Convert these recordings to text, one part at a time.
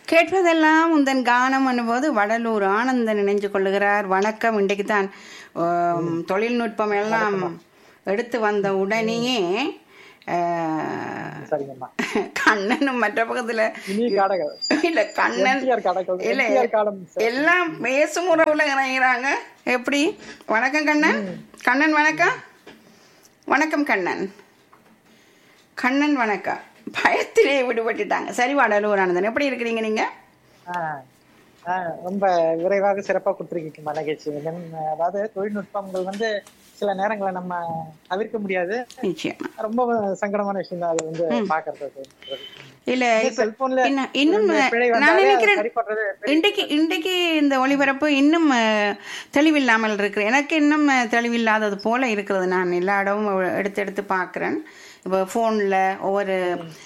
கேட்பதெல்லாம் உந்தன் கானம் போது வடலூர் ஆனந்தன் நினைஞ்சு கொள்ளுகிறார் வணக்கம் இன்றைக்கு தான் ஆம், தொழில்நுட்பம் எல்லாம் எடுத்து வந்த உடனேயே ஆஹ், சரிங்கம்மா கண்ணனும் மற்ற பக்கத்துல இனி காடக இல்ல கண்ணன் எம்ஜிஆர் காடகம் இல்ல எம்ஜிஆர் காலம் எல்லாம் பேசும் உறவுல இறங்குறாங்க எப்படி வணக்கம் கண்ணன் கண்ணன் வணக்கம் வணக்கம் கண்ணன் கண்ணன் வணக்கம் பயத்திலே விடுபட்டுட்டாங்க சரி வடலூர் ஆனந்தன் எப்படி இருக்கிறீங்க நீங்க ஆ, ஆ, ரொம்ப விரைவாக சிறப்பா கொடுத்துருக்கீங்க நிகழ்ச்சி என்ன- அதாவது தொழில்நுட்பங்கள் வந்து சில நேரங்களை நம்ம தவிர்க்க முடியாது நிச்சயமா ரொம்ப சங்கடமான விஷயம் தான் அதை வந்து பாக்குறது இல்ல இப்ப செல்போன்ல இன்னும் இன்னும் பிழை நான் வந்தாலே அதை நினைக்கிறேன் சரி பண்றது இன்றைக்கு இன்றைக்கு இந்த ஒளிபரப்பு இன்னும் அஹ், தெளிவில்லாமல் இருக்கு எனக்கு இன்னும் அஹ், தெளிவில்லாதது போல இருக்கிறது நான் எல்லா இடமும் எடுத்து எடுத்து பார்க்குறேன் இப்போ ஃபோனில் ஒவ்வொரு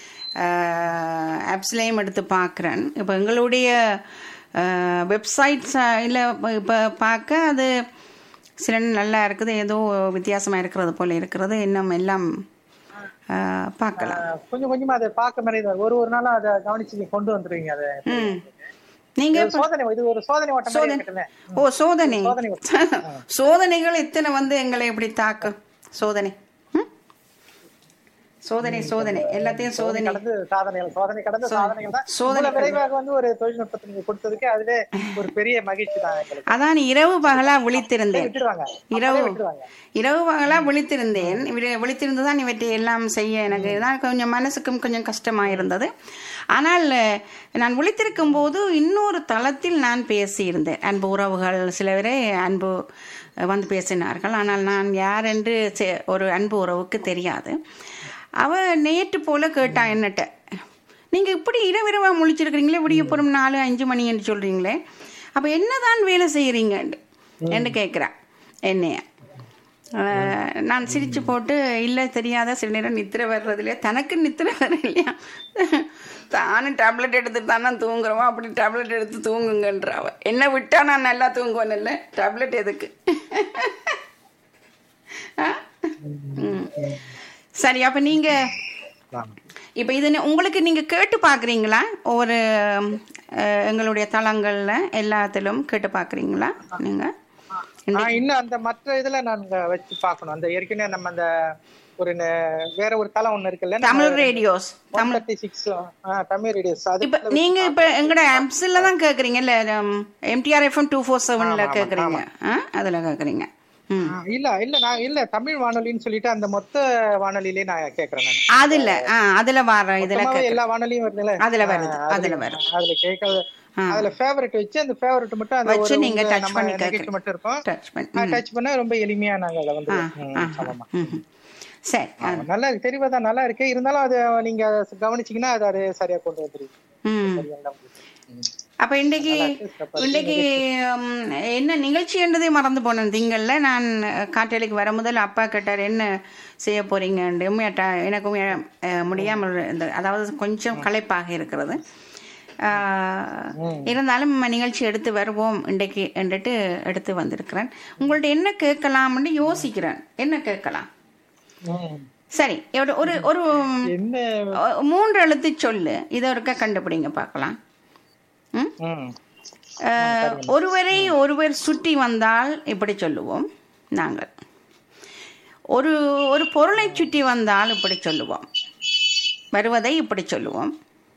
ஆப்ஸ்லேயும் எடுத்து பார்க்குறேன் இப்போ எங்களுடைய வெப்சைட்ஸ் இல்லை இப்போ பார்க்க அது சில நல்லா இருக்குது ஏதோ வித்தியாசமாக இருக்கிறது போல இருக்கிறது இன்னும் எல்லாம் அஹ், பார்க்கலாம் ஆ, கொஞ்சம் கொஞ்சமா அதை பார்க்க மாதிரி தான். ஒரு ஒரு நாளும் அதை கவனிச்சு நீங்க கொண்டு வந்துருவீங்க அதை ம் நீங்கள் இது சோதனை இது ஒரு சோதனை ஓட்டம் மாதிரி இருக்கட்டுமே. ஓ சோதனை சோதனை சோதனைகள் எத்தனை வந்து எங்களை எப்படி தாக்கும் சோதனை ம்? சோதனை சோதனை எல்லாத்தையும் சோதனை கடந்து சாதனைகள் சோதனை கடந்த சாதனைகள் தான் சோதனை இவ்வளவு விரைவாக வந்து ஒரு தொழில்நுட்பத்தை நீங்க கொடுத்ததுக்கு அதுவே ஒரு பெரிய மகிழ்ச்சி தான் எங்களுக்கு அதான் இரவு பகலா விழித்திருந்தேன் விட்டுருவாங்க இரவு விட்டுருவாங்க இரவு பகலா விழித்திருந்தேன் இவரை விழித்திருந்து தான் இவற்றை எல்லாம் செய்ய எனக்கு தான் கொஞ்சம் மனசுக்கும் கொஞ்சம் கஷ்டமாக இருந்தது ஆனால் அஹ், நான் விழித்திருக்கும் போது இன்னொரு தளத்தில் நான் பேசியிருந்தேன் அன்பு உறவுகள் சில பேரை அன்பு அஹ், வந்து பேசினார்கள் ஆனால் நான் யார் என்று செ- ஒரு அன்பு உறவுக்கு தெரியாது அவ நேற்று போல கேட்டா என்னட்ட நீங்க இப்படி இரவிரவா முழிச்சிருக்கிறீங்களே விடிய போறோம் நாலு அஞ்சு மணி என்று சொல்றீங்களே அப்ப என்னதான் வேலை செய்யறீங்க என்று கேட்குறா என்னைய அஹ், நான் சிரிச்சு போட்டு இல்லை தெரியாத சில நேரம் நித்திரை வர்றதுல தனக்கு நித்திரை வர இல்லையா தானும் டேப்லெட் எடுத்துட்டு தானே தூங்குறோம் அப்படி டேப்லெட் எடுத்து தூங்குங்கன்ற அவ என்ன விட்டா நான் நல்லா தூங்குவேன் இல்லை டேப்லெட் எதுக்கு ஆ? ம். சரி அப்ப நீங்க இப்போ இது நி- உங்களுக்கு நீங்க கேட்டு பார்க்குறீங்களா ஒரு அஹ், எங்களுடைய தளங்கள்ல எல்லாத்திலும் கேட்டு பார்க்குறீங்களா நீங்க நான் இன்னும் அந்த மற்ற இதுல நாங்க வச்சு பார்க்கணும் அந்த ஏற்கனவே நம்ம அந்த ஒரு நெ- வேற ஒரு தளம் ஒண்ணு இருக்குல்ல Tamil radios one thirty six Tamil radios அது இப்ப நீங்க இப்ப எங்கட ஆப்ஸ்ல தான் கேக்குறீங்க இல்ல எம்டிஆர் எஃப்எம் டூ ஃபோர் செவன்ல கேக்குறீங்க ஆ? அதுல கேக்குறீங்க ம் ஆ, இல்ல இல்ல நான் இல்ல தமிழ் வானொலின்னு சொல்லிட்டு அந்த மொத்த வானொலியிலே நான் கேக்குறேன் நான் அதுல ஆ அதுல வர இதுல மொத்தமாவே கேக்குறேன். எல்லா வானொலியும் வருதுல்ல அதுல வருது ஆ, அதுல வருது அதுல கேட்காத அதுல ஃபேவரட் வச்சு அந்த ஃபேவரட் மட்டும் அந்த வச்சு ஒரு நீங்க உங்க touch நம்ம பண்ணி நிகழ்ச்சி கேக்குறீங்க. மட்டும் இருக்கும் டச் பண்ணி டச் பண்ணா ரொம்ப எளிமையா நாங்க அதை வந்து ம், சொல்லலாம் ம் சரி ஆ. நல்லா இருக்கு தெரிவதா நல்லா இருக்கு இருந்தாலும் அது நீங்க கவனிச்சீங்கன்னா அது அது சரியா கொண்டு வந்துருக்கு ம் சரியா ம். அப்ப இன்னைக்கு இன்னைக்கு ம், என்ன நிகழ்ச்சி என்றதே மறந்து போனேன் திங்கள்ல நான் காட்டேலிக்கு வர முதல் அப்பா கேட்டார் என்ன செய்ய போறீங்கன்னு உண்மையாட்டா எனக்கு உண்மையா, அஹ், முடியாமல் இந்த அதாவது கொஞ்சம் களைப்பாக இருக்கிறது ஆஹ், இருந்தாலும் நிகழ்ச்சி எடுத்து வருவோம் இன்றைக்கு என்றுட்டு எடுத்து வந்திருக்கிறேன் உங்கள்ட்ட என்ன கேட்கலாம்னு யோசிக்கிறேன் என்ன கேட்கலாம் ம். சரி ஒரு ஒரு ஒரு என்ன அஹ், மூன்று எழுத்து சொல்லு இதை ஒருக்கா கண்டுபிடிங்க பார்க்கலாம் ம் ம். அஹ், ஒருவரை ஒருவர் சுற்றி வந்தால் இப்படி சொல்லுவோம் நாங்கள் ஒரு ஒரு பொருளை சுற்றி வந்தால் இப்படி சொல்லுவோம் வருவதை இப்படி சொல்லுவோம்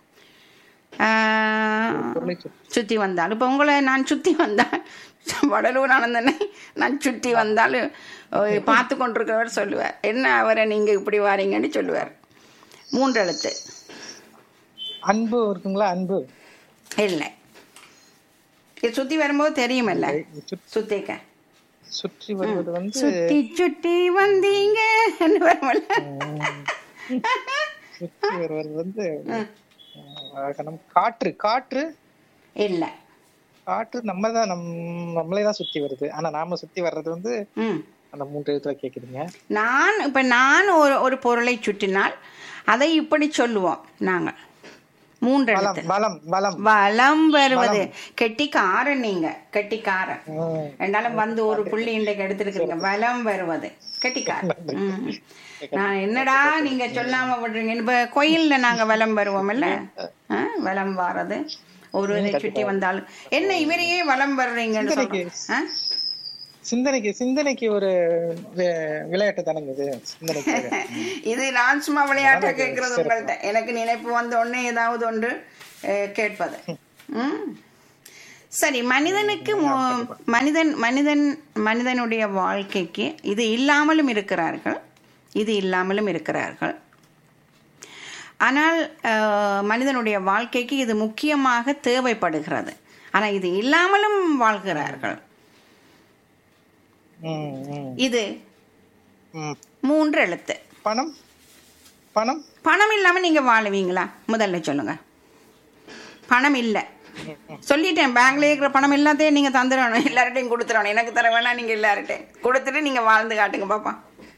அஹ், பொருளை சுற்றி. சுற்றி வந்தால் இப்போ உங்களை நான் சுற்றி வந்தால் வடலூர் ஆனந்தனை நான் சுற்றி வந்தால் அஹ், பார்த்து கொண்டிருக்கிறவர் சொல்லுவார் என்ன அவரை நீங்கள் இப்படி வாரீங்கன்னு சொல்லுவார் மூன்று எழுத்து அன்பு இருக்குங்களா அன்பு இல்லை இது சுற்றி வரும்போது தெரியுமல்ல சுற்றி- சுத்திக்க சுற்றி வருவது வந்து சுத்தி சுத்தி வந்தீங்க வருமல்ல சுற்றி வருவது வந்து வாகனம் காற்று காற்று இல்ல காற்று நம்ம தான் நம் நம்மளே தான் சுத்தி வருது ஆனா நாம சுத்தி வர்றது வந்து ம் அந்த மூன்று எழுத்துல கேக்குறீங்க நான் இப்ப நான் ஒரு ஒரு பொருளை சுற்றினால் அதை இப்படி சொல்லுவோம் நாங்கள் மூன்று பலம் எழுத்து பலம் பலம் வலம் வருவது கெட்டிக்காரன் நீங்க கெட்டிக்காரன் ம். ரெண்டாலும் வந்து ஒரு புள்ளி இன்றைக்கு எடுத்திருக்கீங்க வலம் வருவது கெட்டிக்காரன் ம். நான் என்னடா நீங்க சொல்லாம விடுறீங்க இப்ப கோயில்ல நாங்க வலம் வருவோம்ல ஆ, வலம் வாரது ஒரு இதை சுற்றி வந்தாலும் என்ன இவரையே வலம் வர்றீங்கன்னு சொல்றேன் ஆ? சிந்தனைக்கு சிந்தனைக்கு ஒரு வி- விளையாட்டு தானங்க இது சிந்தனைக்கு இது நான் சும்மா விளையாட்ட கேட்கறது உங்கள்ட்ட எனக்கு நினைப்பு வந்த உடனே ஏதாவது ஒன்று அஹ், கேட்பது ம். சரி மனிதனுக்கு மு- மனிதன் மனிதன் மனிதனுடைய வாழ்க்கைக்கு இது இல்லாமலும் இருக்கிறார்கள் இது இல்லாமலும் இருக்கிறார்கள் ஆனால் அஹ், மனிதனுடைய வாழ்க்கைக்கு இது முக்கியமாக தேவைப்படுகிறது ஆனால் இது இல்லாமலும் வாழ்கிறார்கள் ம், ம், இது ம். மூன்று எழுத்து பணம் பணம் பணம் இல்லாம நீங்க வாழுவீங்களா முதல்ல சொல்லுங்க பணம் இல்ல சொல்லிட்டேன் பேங்க்ல இருக்கிற பணம் எல்லாத்தையும் நீங்க தந்துடணும் எல்லார்ட்டையும் கொடுத்துடணும் எனக்கு தர வேணா நீங்க எல்லார்ட்டையும் கொடுத்துட்டு நீங்க வாழ்ந்து காட்டுங்க பாப்பா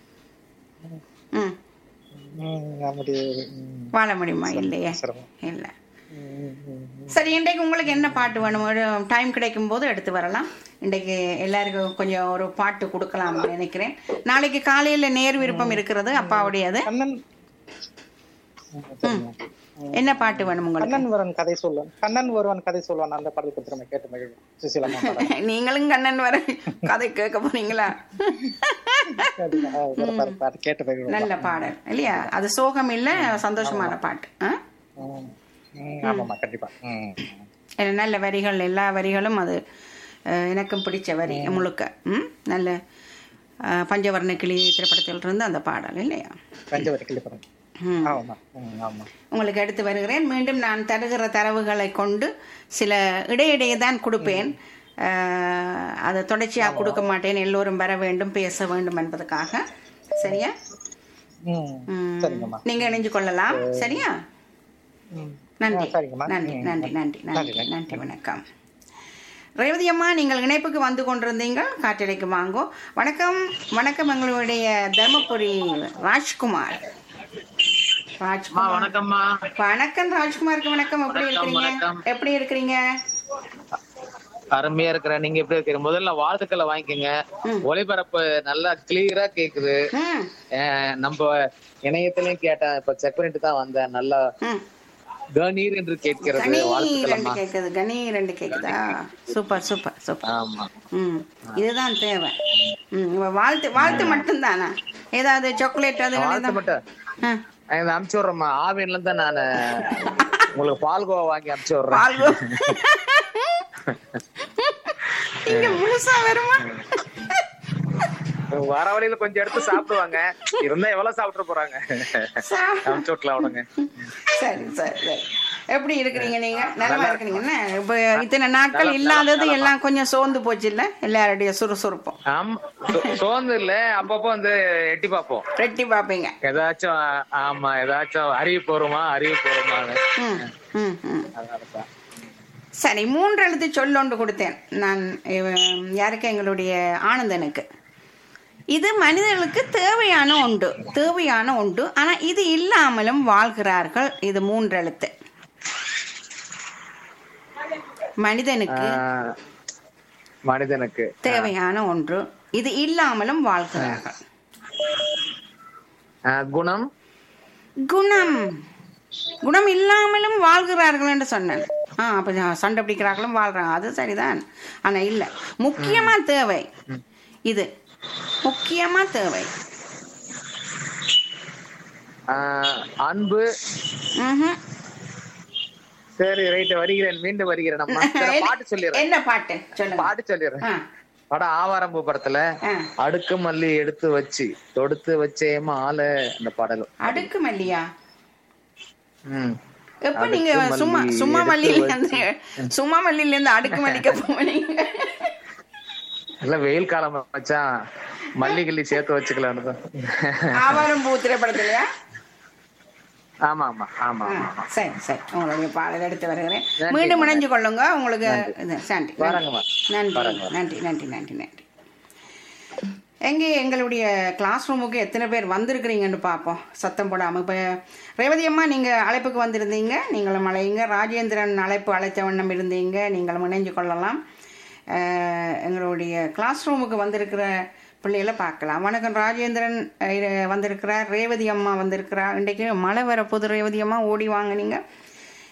ம் ம், நான் முடியாது ம், வாழ முடியுமா இல்லையே சிரமம். இல்ல ம், ம், ம். சரி இன்றைக்கு உங்களுக்கு என்ன பாட்டு வேணும் ஒரு டைம் கிடைக்கும் போது எடுத்து வரலாம் இன்றைக்கு எல்லாருக்கும் கொஞ்சம் ஒரு பாட்டு கொடுக்கலாம்னு நினைக்கிறேன் நாளைக்கு காலையில நேர் விருப்பம் இருக்கிறது அப்பாவுடையது கண்ணன் ம், சரிங்க. என்ன பாட்டு வேணும் உங்களுக்கு கண்ணன் ஒருவன் கதை சொல்லுவான் கண்ணன் ஒருவன் கதை சொல்லுவான் அந்த பாடல் கொடுத்துருமே கேட்டு மகிழ்வு சுசிலம்மா பாடல். நீங்களும் கண்ணன் வர கதை கேட்க போறீங்களா சரிங்க. ஆ, ஒரு பாரு, பாரு, கேட்டு மகிழ்வு நல்ல பாடல் இல்லையா அது சோகம் இல்ல சந்தோஷமான பாட்டு ஆ? ம், ம், ஆமாம்மா கண்டிப்பா ம், ஏன்னா நல்ல வரிகள் எல்லா வரிகளும் அது அஹ், எனக்கும் பிடிச்ச வரி முழுக்க ம்? நல்ல அஹ், பஞ்சவர்ண கிளி திரைப்படத்தில் இருந்து அந்த பாடல் இல்லையா பஞ்சவரி கிளிப்படம் ம். ஆமாம்மா ம், ஆமா உங்களுக்கு எடுத்து வருகிறேன் மீண்டும் நான் தருகிற தரவுகளை கொண்டு சில இடையிடையே தான் கொடுப்பேன் அஹ், அதை தொடர்ச்சியாக கொடுக்க மாட்டேன் எல்லோரும் வர வேண்டும் பேச வேண்டும் என்பதற்காக சரியா ம், ம். சரிங்கம்மா நீங்க இணைஞ்சு கொள்ளலாம் சரியா ம். நன்றி ஆ, சரிங்கம்மா. நன்றி ம். நன்றி நன்றி நன்றி நன்றி. நன்றி வணக்கம் ரேவதி அம்மா நீங்கள் இணைப்புக்கு வந்து கொண்டிருந்தீங்க காற்றலைக்கு வாங்கோ வணக்கம் வணக்கம் எங்களுடைய தர்மபுரி ராஜ்குமார் அம்மா ராஜ்குமார் வணக்கம்மா வணக்கம் ராஜ்குமாருக்கு வணக்கம் எப்படி வணக்கம், இருக்கிறீங்க வணக்கம். எப்படி இருக்கிறீங்க அருமையா இருக்கிறேன் நீங்க எப்படி இருக்கிறீங்க முதல்ல வாழ்த்துக்களை வாங்கிக்கோங்க ஒளிபரப்பு நல்லா கிளியரா கேக்குது ம் அஹ் நம்ம இணையத்திலயும் கேட்டேன் இப்ப செக் பண்ணிட்டு தான் வந்தேன் நல்லா ம் கணீர் என்று கேட்கிறது கணீர் ரெண்டு வாழ்த்துக்களம்மா கேக்குது கணீர் ரெண்டு கேக்குதா சூப்பர் சூப்பர் சூப்பர் ஆமா ம் இதுதான் தேவை ம் இவ வாழ்த்து வாழ்த்து மட்டும்தானா ஏதாவது சாக்லேட் அது வாழ்த்து ஏதாவது- மட்டும் ஆ எனக்கு அனுப்பிச்சு விடுறேம்மா ஆவின்ல இருந்து நான் உங்களுக்கு பால்கோவா வாங்கி அனுப்பிச்சு விடுறேன் பால்கோ இங்க முழுசா வருமா வர வழியில கொஞ்சம் எடுத்து சாப்பிடுவாங்க இருந்தா எவ்வளவு சாப்பிட்டு போறாங்க சா- அனுப்பிச்சு விட்டலாம் விடுங்க சரி சரி சரி எப்படி இருக்கிறீங்க நீங்க நலமா இருக்கிறீங்க என்ன இப்ப இத்தனை நாட்கள் இல்லாதது எல்லாம் கொஞ்சம் சோர்ந்து போச்சு இல்ல எல்லாருடைய சுறுசுறுப்பும் ஆமா சோ- சோர்ந்து இல்ல அப்பப்போ வந்து எட்டி பார்ப்போம் ரெட்டி பாப்பீங்க ஏதாச்சும் ஆமா ஏதாச்சும் அறிவிப்பு வருமா அறிவிப்பு வருமான்னு ம் ம் ம் அதனாலதான் சரி மூன்று எழுத்து சொல்லொன்று கொடுத்தேன் நான் இவ- யாருக்கு எங்களுடைய ஆனந்தனுக்கு இது மனிதர்களுக்கு தேவையான ஒன்று தேவையான ஒன்று ஆனா இது இல்லாமலும் வாழ்கிறார்கள் இது மூன்று எழுத்து மனிதனுக்கு ஆஹ், மனிதனுக்கு தேவையான ஒன்று இது இல்லாமலும் வாழ்கிறார்கள் ஆஹ், குணம் குணம் குணம் இல்லாமலும் வாழ்கிறார்கள் என்று சொன்னேன் ஆ அப்ப ஜா- சண்டை பிடிக்கிறார்களும் வாழ்றாங்க அது சரிதான் ஆனா இல்ல முக்கியமா தேவை இது முக்கியமா தேவை ஆஹ், அன்பு ம்ஹும். சரி ரைட் வருகிறேன் மீண்டும் வருகிறேன் அம்மா சரி, பாட்டு சொல்லிடுறேன் என்ன பாட்டு சொல்லுங்க பாட்டு சொல்லிடுறேன் ஆ, படம் ஆவாரம்பு படத்துல ஆ. அடுக்கு மல்லி எடுத்து வச்சு தொடுத்து வச்சே மாலை அந்த பாடல் அடுக்கு மல்லியா ம் எப்ப அடுக்கு நீங்க மல்லி சும்மா சும்மா எடுத்து மல்லியில இருந்து சும்மா மல்லியில இருந்து அடுக்கு மல்லிக்க போனீங்க இல்ல வெயில் காலம் வச்சான் மல்லி கிள்ளி சேர்த்து வச்சுக்கலான்னு தான் ஆவாரம் பூ திரைப்படத்திலயா ஆமா ஆமா ஆமா ஆ, ஆமா சரி சரி உங்களுடைய பாடல் எடுத்து வருகிறேன் நன்றி, மீண்டும் இணைஞ்சு கொள்ளுங்க உங்களுக்கு இது, நன்றி வரேங்கம்மா. நன்றி வரேங்க. நன்றி நன்றி நன்றி நன்றி எங்கே எங்களுடைய கிளாஸ் ரூமுக்கு எத்தனை பேர் வந்திருக்கிறீங்கன்னு பார்ப்போம் சத்தம் போடாமல் இப்போ ரேவதி அம்மா நீங்கள் அழைப்புக்கு வந்திருந்தீங்க நீங்களும் அழையுங்க ராஜேந்திரன் அழைப்பு அழைத்த வண்ணம் இருந்தீங்க நீங்களும் இணைஞ்சு கொள்ளலாம் அஹ், எங்களுடைய கிளாஸ் ரூமுக்கு வந்திருக்கிற பிள்ளைகளை பார்க்கலாம் வணக்கம் ராஜேந்திரன் அஹ், இரு- வந்திருக்கிறார் ரேவதி அம்மா வந்திருக்கிறார் இன்றைக்கு மழை வர புது ரேவதி அம்மா ஓடி வாங்க நீங்கள்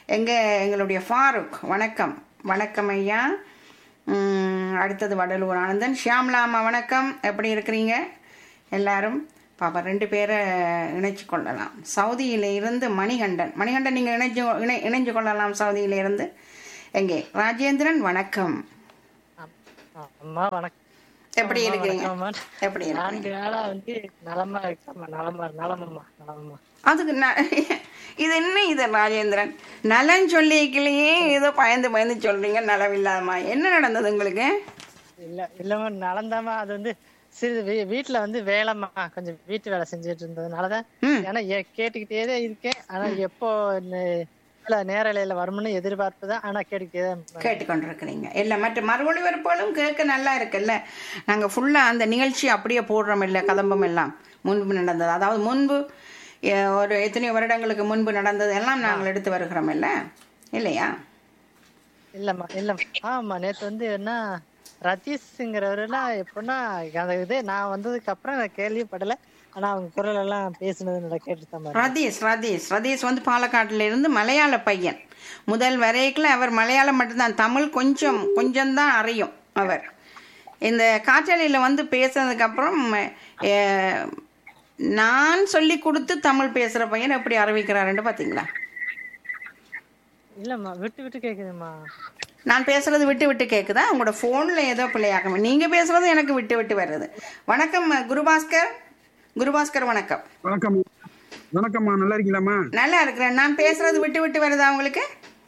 எங்க எங்களுடைய ஃபாரூக் வணக்கம் வணக்கம் ஐயா உம், அடுத்தது வடலூர் ஆனந்தன் ஷியாம்லாமா வணக்கம் எப்படி இருக்கிறீங்க எல்லாரும் பாப்பா ரெண்டு பேரை இணைச்சு கொள்ளலாம் சவுதியில இருந்து மணிகண்டன் மணிகண்டன் நீங்கள் இணைச்சு இணை இணைஞ்சு கொள்ளலாம் சவுதியில இருந்து எங்கே ராஜேந்திரன் வணக்கம் அம்மா வணக்கம் எப்படி இருக்கிறீங்க வணக்கம்மா. எப்படி இருக்கிறீங்க நான்கு நாளா வந்து நலமா இருக்கம்மா நலமா நலமம்மா நலமம்மா அதுக்கு ந- இது என்ன இது ராஜேந்திரன் நலன் சொல்லிக்கலையே ஏதோ பயந்து பயந்து சொல்றீங்க நலவில்லாதமா என்ன நடந்தது உங்களுக்கு இல்ல இல்லம்மா நலந்தாம்மா அது வந்து சிறிது வீ- வீட்டுல வந்து வேலைம்மா கொஞ்சம் வீட்டு வேலை செஞ்சுட்டு இருந்ததுனாலதான் ம். ஏன்னா ஏ- கேட்டுக்கிட்டே தான் இருக்கேன் ஆனா எப்போ நே- இல்ல நேரலையில வரும்னு எதிர்பார்ப்புதான் ஆனா கேட்டுக்கிட்டே தான் கேட்டுக்கொண்டிருக்கிறீங்க இல்லை மற்ற மறுமொழி வரப்புகளும் கேட்க நல்லா இருக்குல்ல நாங்கள் ஃபுல்லாக அந்த நிகழ்ச்சி அப்படியே போடுறோம் இல்லை கதம்பம் எல்லாம் முன்பு நடந்தது அதாவது முன்பு எ- ஒரு எத்தனையோ வருடங்களுக்கு முன்பு நடந்தது எல்லாம் நாங்கள் எடுத்து வருகிறோம் இல்லை இல்லையா இல்லம்மா இல்லம்மா ஆமா நேத்து வந்து என்ன ரதீஷ்ங்கிறவரெல்லாம் எப்படின்னா அந்த இது நான் வந்ததுக்கு அப்புறம் நான் கேள்விப்படல ஆனா அவங்க குரல் எல்லாம் பேசுனது நல்லா கேட்டுட்டு தான் பாருங்க. ரதீஷ் ரதீஷ் ரதீஷ் வந்து பாலக்காட்டில் இருந்து மலையாள பையன் முதல் வரைக்கும் அவர் மலையாளம் மட்டும்தான் தமிழ் கொஞ்சம் கொஞ்சம்தான் அறியும் அவர் இந்த காற்றலையில் வந்து பேசுனதுக்கப்புறம் அஹ், நான் சொல்லி கொடுத்து தமிழ் பேசுகிற பையன் எப்படி அறிவிக்கிறாருன்னு பார்த்தீங்களா இல்லம்மா விட்டு விட்டு கேக்குதும்மா நான் பேசுறது விட்டு விட்டு கேட்குதா உங்களோட ஃபோனில் ஏதோ பிள்ளையாக்கம் நீங்கள் பேசுறது எனக்கு விட்டு விட்டு வருது வணக்கம் குருபாஸ்கர் குருபாஸ்கர் வணக்கம் வணக்கம் வணக்கம்மா நல்லா இருக்கீங்களாம்மா நல்லா இருக்கிறேன் நான் பேசுறது விட்டு விட்டு வருதா உங்களுக்கு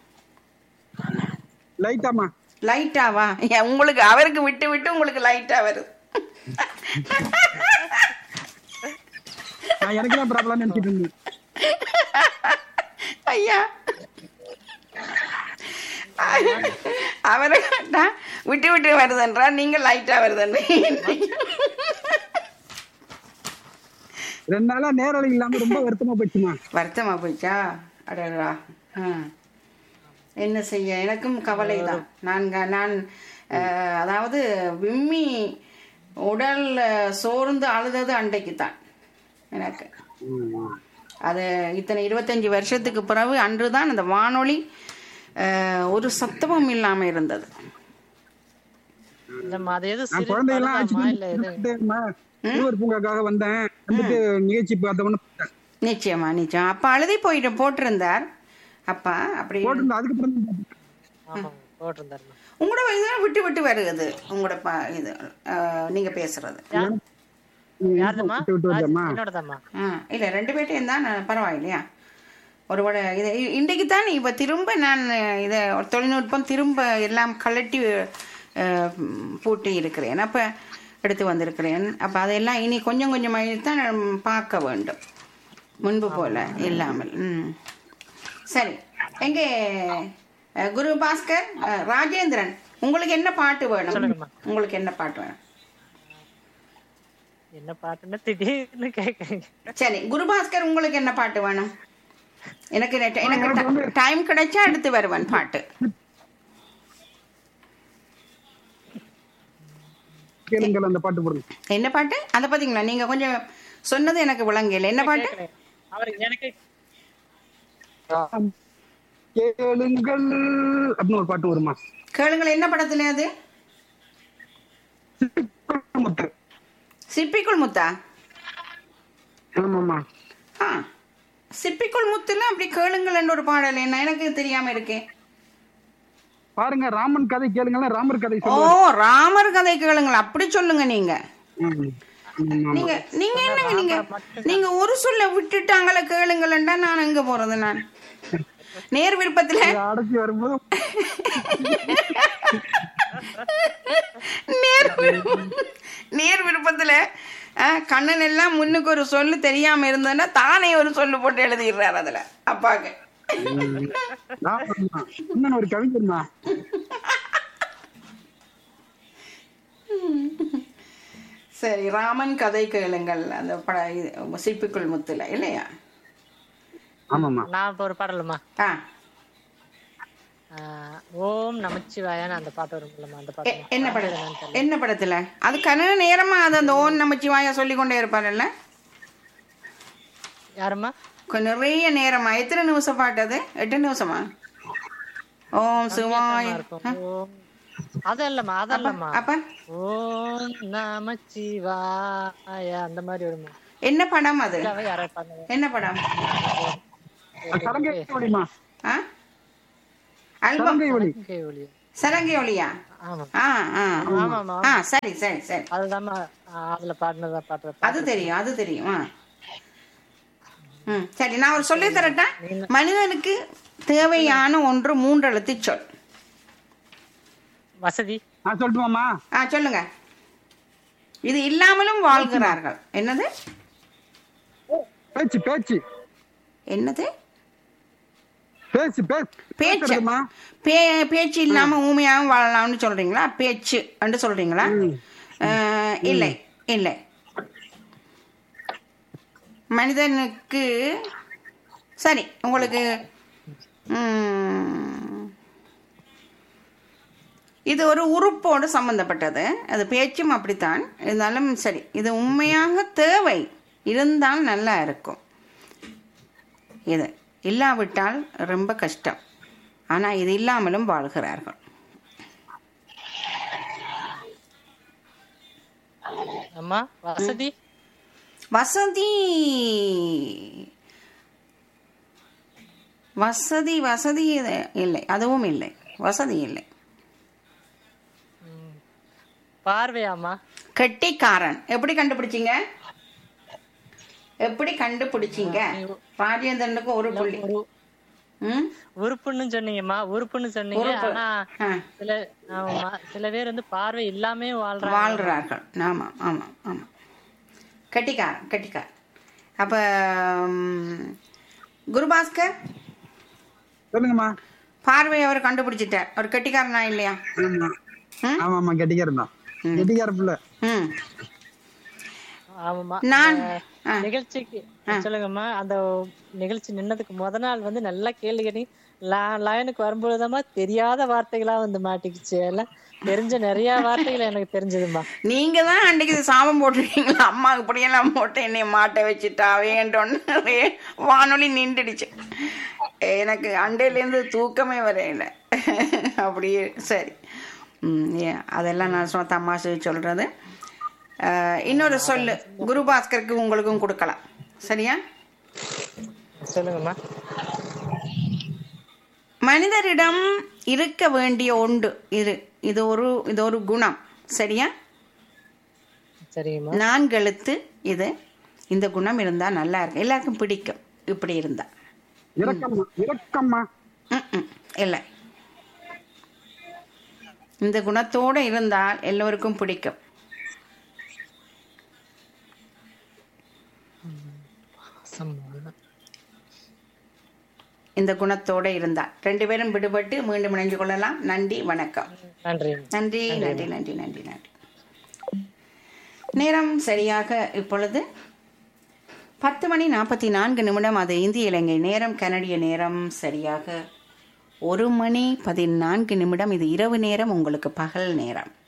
லைட்டாம்மா லைட்டாவா ஏன் உங்களுக்கு அவருக்கு விட்டு விட்டு உங்களுக்கு லைட்டா வருது நான் எனக்கு தான் ப்ராப்ளம் நினைச்சிட்டு இருந்தேன் ஐயா அவரை கேட்டா விட்டு விட்டு வருதுன்றா நீங்க லைட்டா வருதுன்றீங்க ரெண்டு நாளா நேரலை இல்லாம ரொம்ப வருத்தமா போச்சுமா வருத்தமா போச்சா அடடா ஆ. என்ன செய்ய எனக்கும் கவலை தான் நான் க- நான் அஹ், அதாவது விம்மி உடல் அஹ், சோர்ந்து அழுதது அன்றைக்கு தான் எனக்கு அது இத்தனை இருபத்தஞ்சி வருஷத்துக்கு பிறகு அன்று தான் அந்த வானொலி அஹ், ஒரு சத்தமும் இல்லாமல் இருந்தது இல்லம்மா அது எது நான் சிறு குழந்தையெல்லாம் பழுதாம்மா இல்ல எது அழைச்சிட்டு சிறுவர் பூங்காக்காக வந்தேன் வந்துட்டு நிகழ்ச்சி பார்த்தவொன்னு பார்த்தேன். நிச்சயமா நிச்சயம் அப்பா அழுதி போயிட்டு போட்டிருந்தார் அப்பா அப்படி போட்டிருந்தேன் அதுக்கப்புறம் தான் பார்த்தேன். ஆமா போட்டிருந்தாருமா உங்களோட இதெல்லாம் விட்டு விட்டு வருகுது உங்களோட ப இது அஹ், நீங்க பேசுறது யாருதம்மா விட்டு விட்டு வருதம்மா என்னோடதாம்மா ஆ இல்லை ரெண்டு பேர்ட்டையும் தான் நான் பரவாயில்லையா ஒரு வட இது இ- இன்றைக்கு தான் இப்போ திரும்ப நான் இதை ஒரு தொழில்நுட்பம் திரும்ப எல்லாம் கழட்டி அஹ், பூட்டி இருக்கிறேன் அப்போ எடுத்து வந்திருக்கிறேன் அப்போ அதெல்லாம் இனி கொஞ்சம் கொஞ்சமாக தான் நான் பார்க்க வேண்டும் முன்பு போல இல்லாமல் ம் சரி எங்கே அஹ், குரு பாஸ்கர் அஹ், ராஜேந்திரன் உங்களுக்கு என்ன பாட்டு வேணும் சொல்லுங்கம்மா. உங்களுக்கு என்ன பாட்டு வேணும் என்ன பாட்டுன்னு திடீர்னு கேக்குறீங்க சரி குருபாஸ்கர் உங்களுக்கு என்ன பாட்டு வேணும் எனக்கு நெட்ட- எனக்கு டைம் கிடைச்சா எடுத்து வருவேன் பாட்டு கேளுங்கள் அந்த பாட்டு போடுங்க என்ன பாட்டு அதை பார்த்தீங்களா நீங்க கொஞ்சம் சொன்னது எனக்கு விளங்கல என்ன பாட்டு அவர் எனக்கு கேளுங்கள் அப்படின்னு ஒரு பாட்டு வருமா கேளுங்கள் என்ன படத்துல அது முத்து. சிப்பிக்குள் முத்தா ஆமாம்மா ஆ சிப்பிக்குள் முத்துல அப்படி கேளுங்கள் ஒரு பாடல் என்ன எனக்கு தெரியாம இருக்கே பாருங்க ராமன் கதை கேளுங்களேன் ராமர் கதை ஓ சொல்லுவாரு ராமர் கதை கேளுங்கள் அப்படி சொல்லுங்க நீங்க ம். ஆமா. நீங்க நீங்க என்னங்க நீங்க நீங்க ஒரு சொல்ல விட்டுட்டாங்களே கேளுங்களேன்டா நான் எங்க போறது நான் நேர் விருப்பத்துல இதை அடைச்சி வரும்போது நேர் விருப்பம் நேர் விருப்பத்துல அஹ், கண்ணன் எல்லாம் முன்னுக்கு ஒரு சொல்லு தெரியாம இருந்ததுன்னா தானே ஒரு சொல்லு போட்டு எழுதிடுறாரு அதுல அப்பாக்கு ராமர்மா. இன்னொன்னு ஒரு கவிஞர்மா சரி ராமன் கதை கேளுங்கள் அந்த பட இது, சிப்பிக்குள் முத்துல இல்லையா ஆமாம்மா நான் இப்ப ஒரு பாடலுமா ஆ ஆஹ் ஓம் நமச்சிவாயான்னு அந்த பாட்டு வரும்லம்மா அந்த எ- பாட்டு என்ன படத்துல என்ன படத்துல அது கன நேரமா அது அந்த ஓன் நமச்சிவாயா சொல்லி கொண்டே இருப்பாருல்ல யாரும்மா கொ- நிறைய நேரமா எத்தனை நிமிஷம் பாட்டு அது எட்டு நிமிஷமா ஓம் சிவாய இருக்கும் ஓம் அதல்லம்மா அதல்லம்மா அப்ப ஓம் நமச்சிவாய அந்த மாதிரி வருமா என்ன படம் அது இல்லாம யாரோ பண்ணுங்க என்ன படம் சலங்கை ஒளிமா ஆ ஆல்பம் சலங்கை ஒளி கே ஒளி சரங்கி ஒளியா ஆமா ஆ ஆ ஆமாமா ஆ சரி சரி சரி அதுதாம்மா ஆ, அதுல பாடினதா பாடுற அது தெரியும் அது தெரியும் ஆ ம் சரி நான் ஒரு சொல்லி தரட்டா மனிதனுக்கு தேவையான ஒன்று மூன்று எழுத்து சொல் வசதி நான் சொல்லட்டுமாமா ஆ சொல்லுங்க இது இல்லாமலும் வாழ்கிறார்கள் என்னது பேச்சு பேச்சு என்னது பேச்சு பேச்சு பேச்சு பேசுறதுமா பே பேச்சு இல்லாம ஊமையாகவும் வாழலாம்னு சொல்றீங்களா பேச்சு என்று சொல்றீங்களா அஹ், இல்லை இல்லை மனிதனுக்கு சரி உங்களுக்கு ம், இது ஒரு உறுப்போடு சம்பந்தப்பட்டது அது பேச்சும் அப்படித்தான் இருந்தாலும் சரி இது உண்மையாக தேவை இருந்தால் நல்லா இருக்கும் இது இல்லாவிட்டால் ரொம்ப கஷ்டம் ஆனால் இது இல்லாமலும் வாழ்கிறார்கள் அம்மா வசதி வசதி வசதி வசதி இது- இல்லை அதுவும் இல்லை வசதி இல்லை பார்வையாம்மா கெட்டிக்காரன் எப்படி கண்டுபிடிச்சீங்க எப்படி கண்டுபிடிச்சீங்க ராஜேந்திரனுக்கு ஒரு புள்ளி ஒரு ம் உறுப்புன்னு சொன்னீங்கம்மா உறுப்புன்னு சொன்னீங்க உறுப்பு. ஆனா ஆ, சில ஆமாம்மா சில பேர் வந்து பார்வை இல்லாமே வாழ்றாங்க வாழ்கிறார்கள் ஆமாம் ஆமாம் ஆமாம் கெட்டிக்காரன் கெட்டிக்காரன் அப்போ குருபாஸ்கர் சொல்லுங்கம்மா பார்வை அவர் கண்டுபிடிச்சிட்டார் அவர் கெட்டிக்காரனா இல்லையா ஆமா ம்? ஆமாம்மா கெட்டிக்காரன் தான் கெட்டிக்கார பிள்ளை ம் ஆமாம்மா நான் ஆ, நிகழ்ச்சிக்கு சொல்லுங்கம்மா அந்த நிகழ்ச்சி நின்னதுக்கு முத நாள் வந்து நல்லா கேள்வி கேட்டீங்க லைனுக்கு வரும்பொழுதம்மா தெரியாத வார்த்தைகளா வந்து மாட்டிக்கிச்சு எல்லாம் தெரிஞ்ச நிறைய வார்த்தைகள் எனக்கு தெரிஞ்சதும்மா நீங்க தான் அன்னைக்கு இது சாபம் போட்டிருக்கீங்களா அம்மா இப்படியெல்லாம் போட்டு என்னை மாட்ட வச்சுட்டா வேண்டோன்னு வானொலி நின்றுடுச்சு எனக்கு அண்டையிலேருந்து தூக்கமே வரையில அப்படியே சரி ம், ஏ, அதெல்லாம் நான் சும்மா தமாஷு சொல்றது அஹ், இன்னொரு சொல்லு குருபாஸ்கருக்கு உங்களுக்கும் கொடுக்கலாம் சரியா சொல்லுங்கம்மா மனிதரிடம் இருக்க வேண்டிய ஒன்று இது இது ஒரு இது ஒரு குணம் சரியா சரிங்கம்மா நான்கு எழுத்து இது இந்த குணம் இருந்தா நல்லா இருக்கு எல்லாருக்கும் பிடிக்கும் இப்படி இருந்தா இரக்கம்மா இரக்கம்மா ம்ம். இல்லை இந்த குணத்தோட இருந்தால் எல்லோருக்கும் பிடிக்கும் சம்மதம். இந்த குணத்தோட இருந்தால் ரெண்டு பேரும் விடுபட்டு மீண்டும் இணைஞ்சு கொள்ளலாம் நன்றி வணக்கம் நன்றி நன்றி நன்றி நன்றி நன்றி நன்றி நேரம் சரியாக இப்பொழுது பத்து மணி நாற்பத்தி நான்கு நிமிடம் அது இந்திய இலங்கை நேரம் கனடிய நேரம் சரியாக ஒரு மணி பதினான்கு நிமிடம் இது இரவு நேரம் உங்களுக்கு பகல் நேரம்